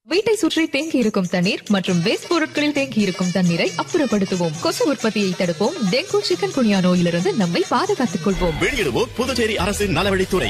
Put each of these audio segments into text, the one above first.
வீட்டை சுற்றி தேங்கி இருக்கும் தண்ணீர் மற்றும் வேஸ்ட் பொருட்களில் தேங்கி இருக்கும் தண்ணீரை அப்புறப்படுத்துவோம் கொசு உற்பத்தியை தடுப்போம் டெங்கு சிக்கன் குனியா நோயிலிருந்து நம்மை பாதுகாத்துக் கொள்வோம் வெளியிடுவோர் புதுச்சேரி அரசின் நலவழித்துறை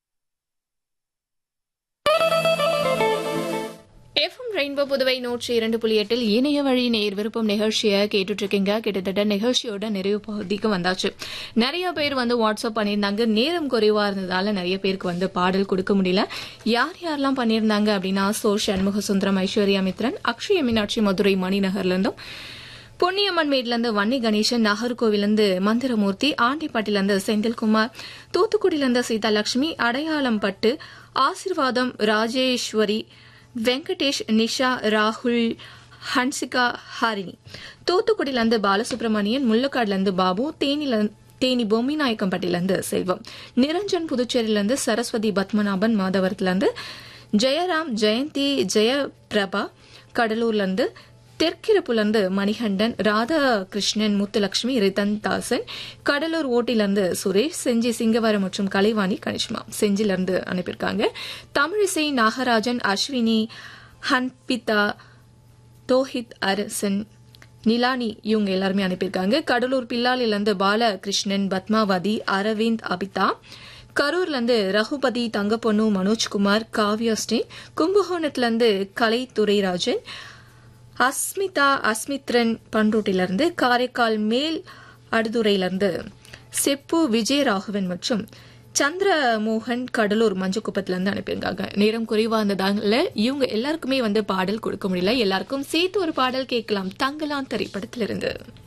எஃப்எம் ரெயின்போ புதுவை நூற்றி இரண்டு புள்ளி எட்டில் இணைய வழி நேர் விருப்பம் நிகழ்ச்சியை கேட்டுட்டு இருக்கீங்க கிட்டத்தட்ட நிகழ்ச்சியோட நிறைவு பகுதிக்கு வந்தாச்சு நிறைய பேர் வந்து வாட்ஸ்அப் பண்ணியிருந்தாங்க நேரம் குறைவா இருந்ததால நிறைய பேருக்கு வந்து பாடல் கொடுக்க முடியல யார் யாரெல்லாம் பண்ணியிருந்தாங்க அப்படின்னா சோ சண்முக சுந்தரம் ஐஸ்வர்யா மித்ரன் அக்ஷய மீனாட்சி மதுரை மணிநகர்ல இருந்தும் பொன்னியம்மன் மேட்லேருந்து வன்னி கணேசன் நாகர்கோவிலிருந்து மந்திரமூர்த்தி ஆண்டிப்பட்டிலிருந்து செந்தில்குமார் தூத்துக்குடியிலிருந்து சீதாலட்சுமி அடையாளம் பட்டு ஆசிர்வாதம் ராஜேஸ்வரி வெங்கடேஷ் நிஷா ராகுல் ஹன்சிகா ஹரிணி தூத்துக்குடியிலிருந்து பாலசுப்ரமணியன் முள்ளக்காடுலேருந்து பாபு தேனில தேனி பொம்மிநாயக்கம்பட்டியிலிருந்து செல்வம் நிரஞ்சன் புதுச்சேரியிலிருந்து சரஸ்வதி பத்மநாபன் மாதவரத்திலிருந்து ஜெயராம் ஜெயந்தி ஜெயபிரபா கடலூர்லேருந்து தெற்கிருப்புலேருந்து மணிகண்டன் ராதாகிருஷ்ணன் முத்துலட்சுமி ரிதன் தாசன் கடலூர் ஓட்டிலிருந்து சுரேஷ் செஞ்சி சிங்கவரம் மற்றும் கலைவாணி கனிஷ்மா செஞ்சிலிருந்து அனுப்பியிருக்காங்க தமிழிசை நாகராஜன் அஸ்வினி ஹன்பிதா தோஹித் அரசன் நிலானி இவங்க எல்லாருமே அனுப்பியிருக்காங்க கடலூர் பில்லாலிலிருந்து பாலகிருஷ்ணன் பத்மாவதி அரவிந்த் அபிதா கரூர்லேருந்து ரகுபதி தங்கப்பொண்ணு மனோஜ்குமார் காவ்யா ஸ்ரீ கும்பகோணத்துலேருந்து கலைத்துறைராஜன் அஸ்மிதா அஸ்மித்ரன் பண்ருட்டிலிருந்து காரைக்கால் மேல் அடுதுறையிலிருந்து செப்பு விஜயராகவன் மற்றும் சந்திரமோகன் கடலூர் மஞ்சக்குப்பத்திலிருந்து அனுப்பியிருக்காங்க நேரம் குறைவா இருந்ததால இவங்க எல்லாருக்குமே வந்து பாடல் கொடுக்க முடியல எல்லாருக்கும் சேர்த்து ஒரு பாடல் கேட்கலாம் தங்கலான் திரைப்படத்திலிருந்து